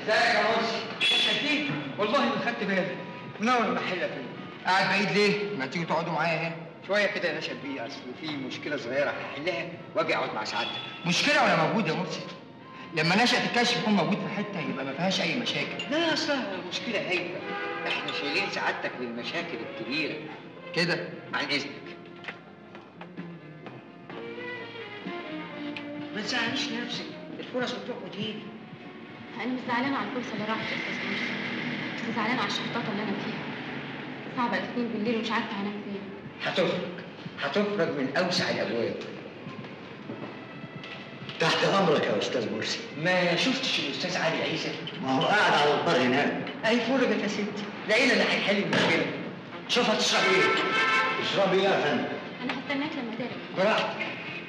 ازيك يا مرسي شايفين والله ما خدت بالي منور المحله فين قاعد بعيد ليه ما تيجوا تقعدوا معايا هنا شويه كده يا نشأت بيه اصل في مشكله صغيره هحلها واجي اقعد مع سعادتك مشكله ولا موجود يا مرسي لما نشأت الكشف يكون موجود في حته يبقى ما فيهاش اي مشاكل لا اصلها مشكله هايفه احنا شايلين سعادتك للمشاكل الكبيره كده عن اذنك ما تزعليش نفسك الفرص بتروح وتيجي انا مش زعلانه على الفرصه اللي راحت يا استاذ مرسي بس زعلانه على الشحطاطه اللي انا فيها صعبه الاثنين بالليل ومش عارفه هنام فين هتخرج هتخرج من اوسع الابواب تحت امرك يا استاذ مرسي ما شفتش الاستاذ علي عيسى ما هو قاعد على البر هناك اي فرجت يا ستي لقينا اللي هيحل المشكله شوف هتشرب ايه اشربي ايه يا فندم انا هستناك لما ترجع براحتك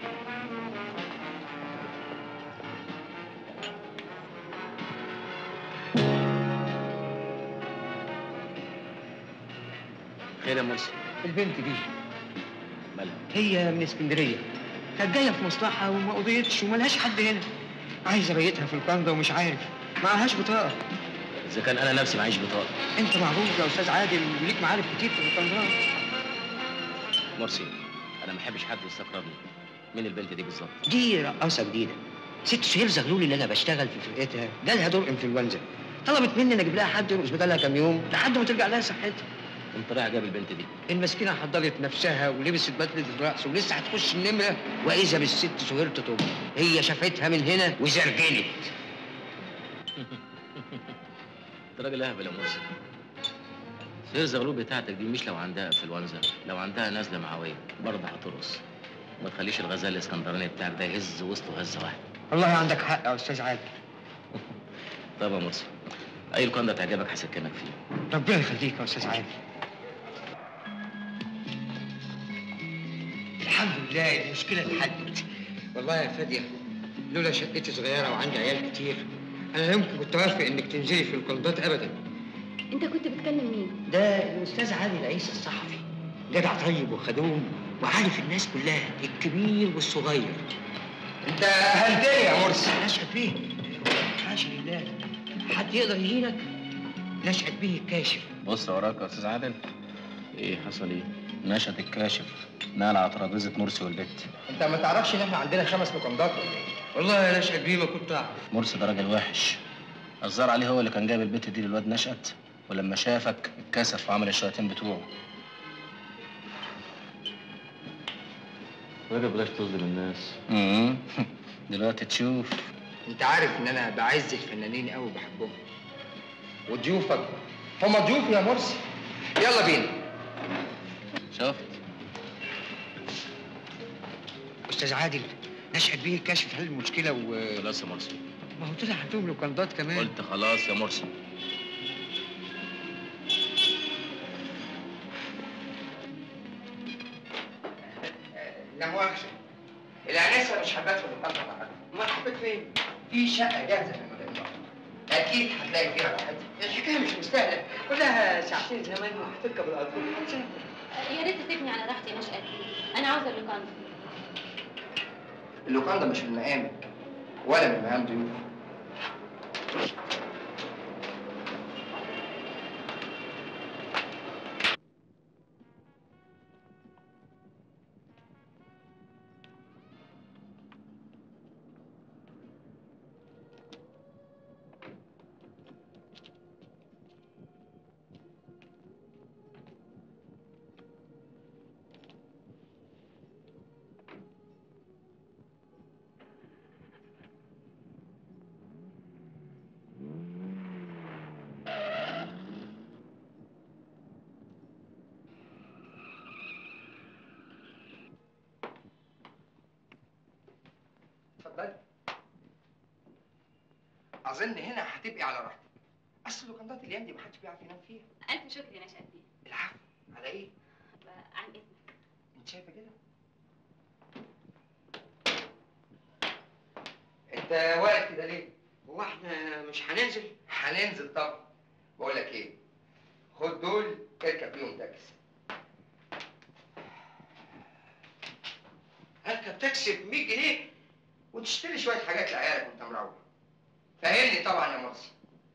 خير يا مرسي البنت دي مالها هي من اسكندريه كانت جايه في مصلحه وما قضيتش وملهاش حد هنا عايز ابيتها في الكندا ومش عارف معهاش بطاقه اذا كان انا نفسي معيش بطاقه انت معروف يا استاذ عادل وليك معارف كتير في الكندا مرسي انا ما احبش حد يستقربني مين البنت دي بالظبط دي رقاصه جديده ست سهير زغلول اللي انا بشتغل في فرقتها جالها دور انفلونزا طلبت مني ان اجيب لها حد يرقص بدلها كام يوم لحد ما ترجع لها صحتها انت رايح جاب البنت دي المسكينه حضرت نفسها ولبست بدله الرقص ولسه هتخش النمره واذا بالست سهير تطب هي شافتها من هنا وزرجلت انت راجل اهبل يا مرسي سير زغلول بتاعتك دي مش لو عندها انفلونزا لو عندها نازله معويه برضه هترقص ما تخليش الغزال الاسكندراني بتاعك ده يهز وسطه هزه واحده والله عندك حق يا استاذ عادل طب يا مرسي اي لوكاندا تعجبك هسكنك فيه ربنا يخليك يا استاذ عادل الحمد لله المشكله اتحلت والله يا فاديه لولا شقتي صغيره وعندي عيال كتير انا لا يمكن كنت اوافق انك تنزلي في القلبات ابدا انت كنت بتكلم مين ده الاستاذ عادل عيسى الصحفي جدع طيب وخدوم وعارف الناس كلها الكبير والصغير انت اهلتني يا مرسي نشأت بيه حاشا لله حد يقدر يهينك نشأت بيه الكاشف بص وراك يا استاذ عادل ايه حصل ايه نشأت الكاشف نال على ترابيزه مرسي والبت انت ما تعرفش ان احنا عندنا خمس لوكندات ولا ايه؟ والله يا نشأت بيه ما كنت اعرف مرسي ده راجل وحش الزار عليه هو اللي كان جايب البت دي للواد نشأت ولما شافك اتكسف وعمل الشياطين بتوعه راجل بلاش تظلم الناس امم دلوقتي تشوف انت عارف ان انا بعز الفنانين قوي بحبهم وضيوفك هم ضيوفي يا مرسي يلا بينا شفت استاذ عادل نشأت بيه الكاشف حل المشكله و خلاص يا مرسي ما هو طلع عندهم لوكندات كمان قلت خلاص يا مرسي لا مؤاخذة الأنسة مش حبات في المقاطعة معاك ما حبيت فين؟ في شقة جاهزة في المدينة أكيد هتلاقي فيها راحتك الحكاية مش مستاهلة كلها ساعتين زمان وهتركب القطر يا ريت تسيبني على راحتي يا نشأت انا عاوزه اللوكاندا اللوكاندا مش من مقامك ولا من مقام ضيوفك اتفضلي اظن هنا هتبقي على راحتك اصل اللوكندات الايام دي محدش بيعرف ينام فيها الف شكر يا نشأت بيه العفو على ايه عن اذنك انت شايفه كده انت واقف كده ليه هو احنا مش هننزل هننزل طبعا بقول لك ايه خد دول اركب بيهم تاكسي اركب تاكسي ب 100 جنيه وتشتري شويه حاجات لعيالك وانت مروح فاهمني طبعا يا مرسي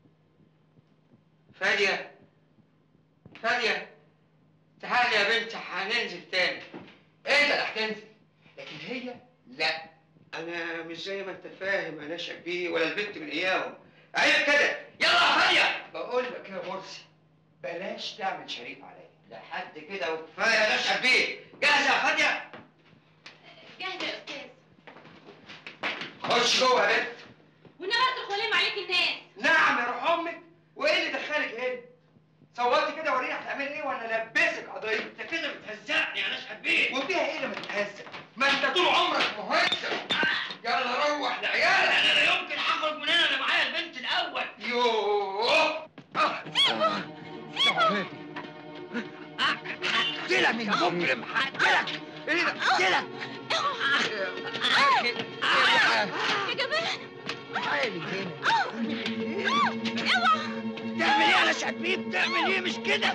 فادية فادية تعالي يا بنت هننزل تاني انت اللي هتنزل لكن هي لا انا مش زي ما انت فاهم انا شبيه ولا البنت من اياهم عيب كده يلا يا فادية بقول لك يا مرسي بلاش تعمل شريف عليا لحد كده وكفايه ده شبيه جاهزه يا فادية جاهزه يا استاذ خش جوه يا بنت والنبي ادخل ولم عليك الناس نعم يا روح امك وايه اللي دخلك هنا؟ صوتي كده وريني هتعملي ايه وانا البسك قضيه انت كده بتهزقني انا شبيه وفيها ايه لما تتهزق؟ ما انت طول عمرك مهزق يلا روح لعيالك انا لا يمكن هخرج من هنا انا معايا البنت الاول يوه هقتلك يا مجرم هقتلك ايه ده؟ هقتلك يا جمال تعالي هنا تعمل ايه يا شبيب بتعمل ايه مش كده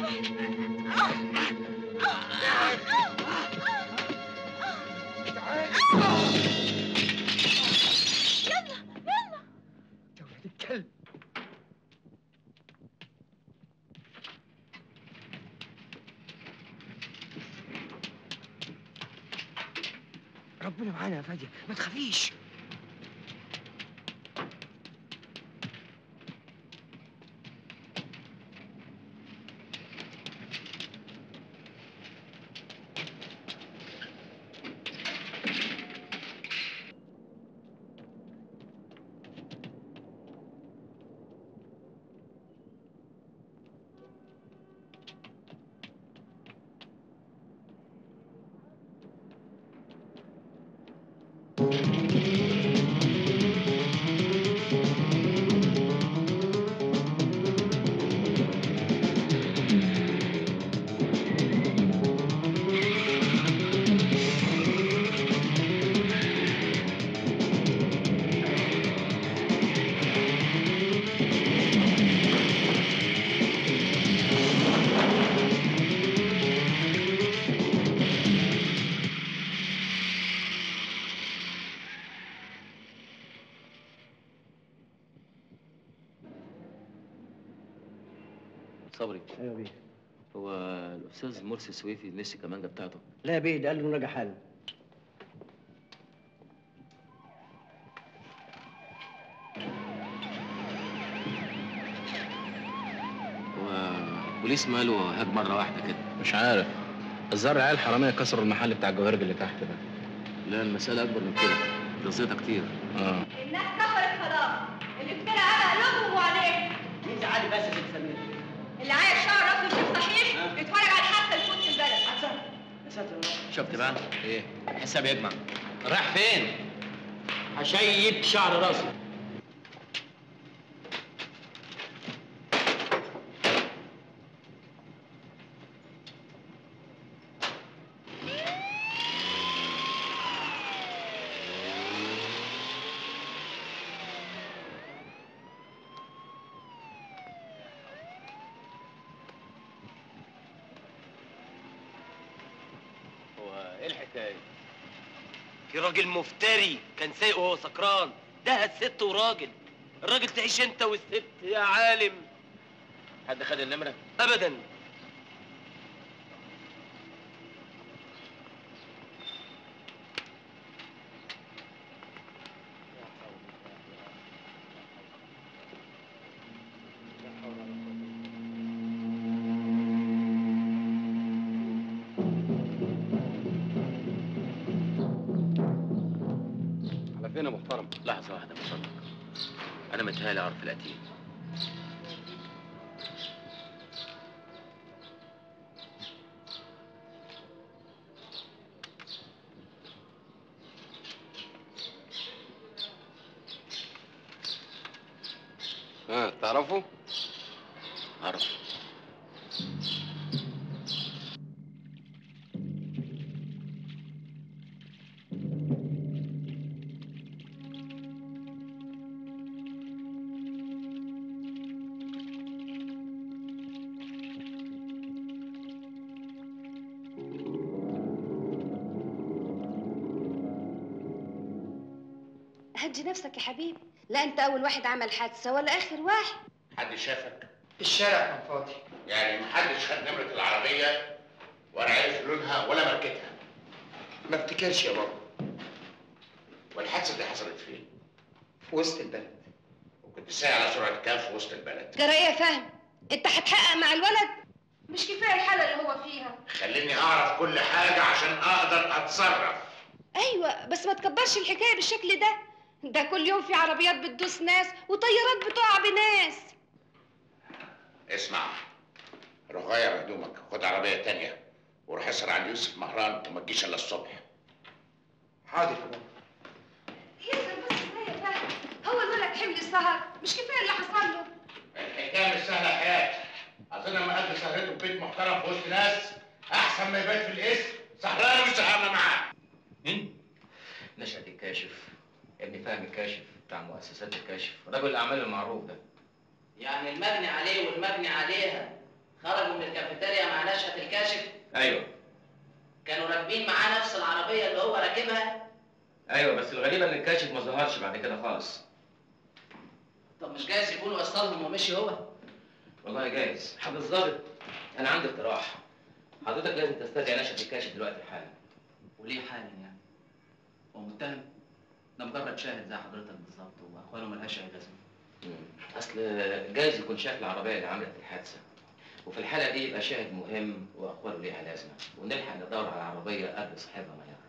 يلا يلا يا ولاد الكلب ربنا معانا يا فادية ما تخافيش صبري ايوه بيه هو الاستاذ مرسي السويفي نسي الكمانجه بتاعته لا يا بيه ده قال له راجع حاله هو البوليس ماله هاج مره واحده كده مش عارف الزرع عيال حراميه كسروا المحل بتاع الجوهرج اللي تحت ده لا المساله اكبر من كده ده زيطه كتير اه الناس كفرت خلاص الافتراء على قلوبهم وعليك مين زعلي بس يا ست سمير اللي عايز شعر راسه يشوف صحيح يتفرج على الحادثه اللي في وسط البلد يا ساتر يا رب شفت بقى ايه الحساب يجمع رايح فين هشيب شعر راسي هو ايه الحكايه في راجل مفتري كان سايق وهو سكران ده ست وراجل الراجل تعيش انت والست يا عالم حد خد النمره ابدا على فين يا محترم لحظه واحده من فضلك انا متهيألي اعرف القتيل ها تعرفه اعرف هدي نفسك يا حبيبي لا انت اول واحد عمل حادثه ولا اخر واحد حد شافك الشارع كان فاضي يعني محدش خد نمرة العربية ولا عرف لونها ولا ماركتها ما افتكرش يا بابا والحادثة دي حصلت فين؟ في وسط البلد وكنت سايق على سرعة كام في وسط البلد؟ جرى ايه يا فهم انت هتحقق مع الولد مش كفايه الحاله اللي هو فيها خليني أعرف كل حاجة عشان أقدر أتصرف ايوه بس ما تكبرش الحكايه بالشكل ده ده كل يوم في عربيات بتدوس ناس وطيارات بتقع بناس اسمع روح غير هدومك خد عربية تانية وروح اسهر عند يوسف مهران وما تجيش إلا الصبح حاضر يا بابا يسر بس ازاي يا فهم هو مالك حمل السهر مش كفايه اللي حصل له الحكاية مش سهلة يا حياتي أظن لما قضي سهرته في بيت محترم في وسط ناس أحسن ما يبات في القسم سهران وسهرنا معاه مين؟ نشأة الكاشف ابن فهم الكاشف بتاع مؤسسات الكاشف رجل الأعمال المعروف ده يعني المجني عليه والمجني عليها خرجوا من الكافيتيريا مع نشأة الكاشف أيوه كانوا راكبين معاه نفس العربية اللي هو راكبها أيوه بس الغريبة إن الكاشف ما ظهرش بعد كده خالص طب مش جايز يكون وصلهم ومشي هو والله جايز حضرتك الظابط أنا عندي اقتراح حضرتك لازم تستدعي نشأة الكاشف دلوقتي حالا وليه حالا يعني هو متهم ده مجرد شاهد زي حضرتك بالظبط واخواله ملهاش اي لازمه مم. أصل جايز يكون شاف العربية اللي عملت الحادثة وفي الحالة دي يبقى شاهد مهم وأقواله ليها لازمة ونلحق ندور على العربية قبل صاحبها ما يعرف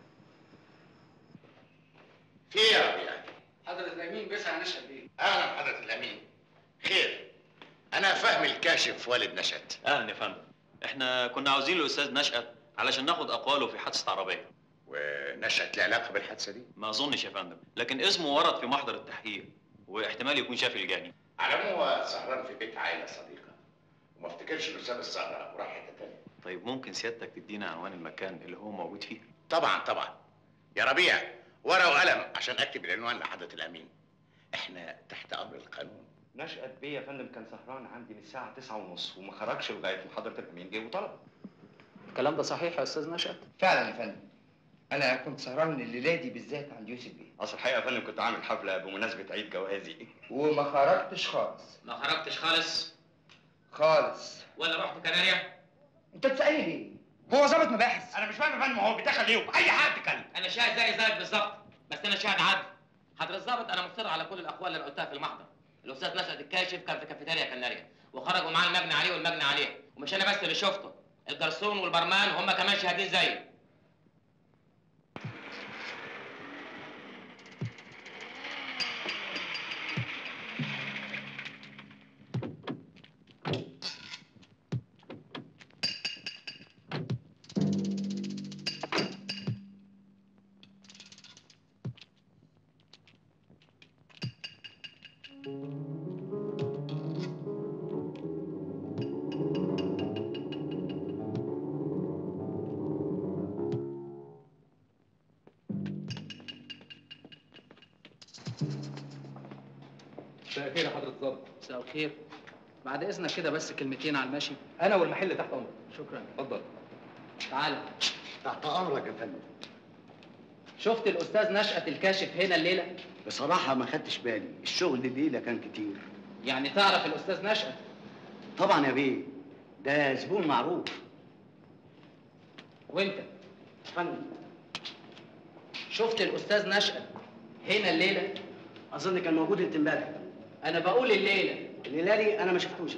في إيه يا ربيع؟ حضرة الأمين بيسعى نشأ بيه أهلا بحضرة الأمين خير أنا فهم الكاشف والد نشأت اهلا يا فندم احنا كنا عاوزين الاستاذ نشأت علشان ناخد اقواله في حادثه عربيه ونشأت لها علاقة بالحادثة دي ما اظنش يا فندم لكن اسمه ورد في محضر التحقيق واحتمال يكون شاف الجاني على العموم هو سهران في بيت عائلة صديقة وما افتكرش إنه ساب السهرة وراح حتة تانية طيب ممكن سيادتك تدينا عنوان المكان اللي هو موجود فيه طبعا طبعا يا ربيع ورقة وقلم عشان أكتب العنوان لحضرة الأمين إحنا تحت أمر القانون نشأت بيه يا فندم كان سهران عندي من الساعة تسعة ونص وما خرجش لغاية ما حضرة الأمين جه وطلب الكلام ده صحيح يا استاذ نشأت فعلا يا فندم أنا كنت سهران الليلة دي بالذات عند يوسف بيه أصل الحقيقة يا فندم كنت عامل حفلة بمناسبة عيد جوازي وما خرجتش خالص ما خرجتش خالص خالص ولا رحت كناريا أنت بتسألني ليه؟ هو ظابط مباحث أنا مش فاهم يا فندم هو بيدخل ليه أي حد كان انا شاهد زي زيك بالظبط بس انا شاهد عدل حضرة الظابط انا مصر على كل الاقوال اللي أنا قلتها في المحضر الاستاذ نشأت الكاشف كان في كافيتيريا كناريا وخرجوا معاه المجني عليه والمجني عليه ومش انا بس اللي شفته الجرسون والبرمان هم كمان شاهدين زيي مساء الخير يا حضرة الظابط مساء الخير بعد اذنك كده بس كلمتين على المشي أنا والمحل تحت أمرك شكرا اتفضل تعال تحت امرك يا فندم شفت الاستاذ نشأت الكاشف هنا الليله بصراحه ما خدتش بالي الشغل الليله كان كتير يعني تعرف الاستاذ نشأت طبعا يا بيه ده زبون معروف وانت فندم شفت الاستاذ نشأت هنا الليله اظن كان موجود انت امبارح انا بقول الليله الليله دي انا ما شفتوش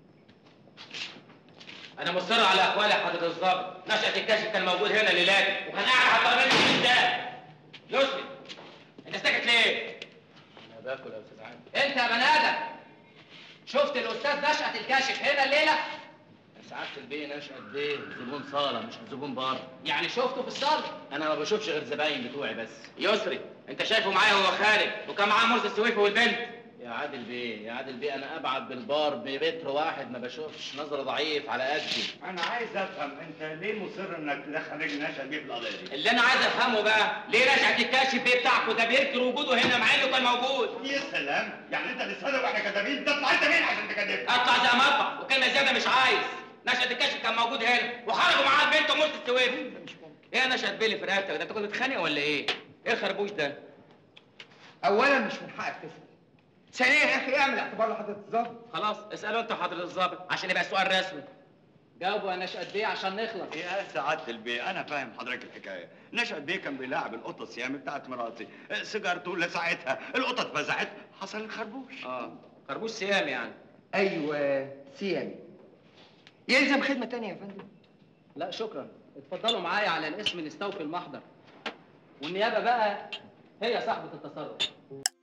انا مصر على اقوالي يا حضرة الظابط نشأة الكاشف كان موجود هنا الليلة وكان قاعد على الترابيزة قدام يسري انت ساكت ليه؟ أنا باكل يا أستاذ عادل انت يا بني ادم شفت الاستاذ نشأت الكاشف هنا الليله سعادة البيه نشأت بيه زبون صالة مش زبون بار يعني شفته في الصاله أنا ما بشوفش غير زباين بتوعي بس يسري انت شايفه معايا وهو خارج وكان معاه مرسي السويفي والبنت يا عادل بيه يا عادل بيه أنا أبعد بالبار بمتر واحد ما بشوفش نظرة ضعيف على قدي أنا عايز أفهم أنت ليه مصر إنك تدخل نشأت بيه في القضية دي؟ اللي انا عايز افهمه بقى ليه نشأة الكاشف بيه بتاعكم ده بينكر وجوده هنا مع انه كان موجود يا سلام يعني أنت لسه واحنا كدابين تطلع أنت مين عشان تكذب؟ اطلع زي ما اطلع وكلمة زيادة مش عايز نشأة الكاشف كان موجود هنا وخرجوا معاه البنت ومرسي السويفي ايه يا نشأة بيه اللي في رقبتك ده انت كنت بتتخانق ولا ايه؟ ايه الخربوش ده؟ أولا مش من حقك تسأل ثانيا يا اخي اعمل اعتبار لحضره الظابط خلاص اسالوا انتوا حضرة الضابط عشان يبقى السؤال رسمي جاوبوا يا نشأت بيه عشان نخلص يا سعادة البيه أنا فاهم حضرتك الحكاية نشأت بيه كان بيلاعب القطة السيامي بتاعت مراتي سيجارته لسعتها القطة اتفزعت حصل الخربوش اه خربوش سيام يعني ايوه سيامي يلزم خدمه تانية يا فندم لا شكرا اتفضلوا معايا على الاسم نستوفي المحضر والنيابه بقى هي صاحبه التصرف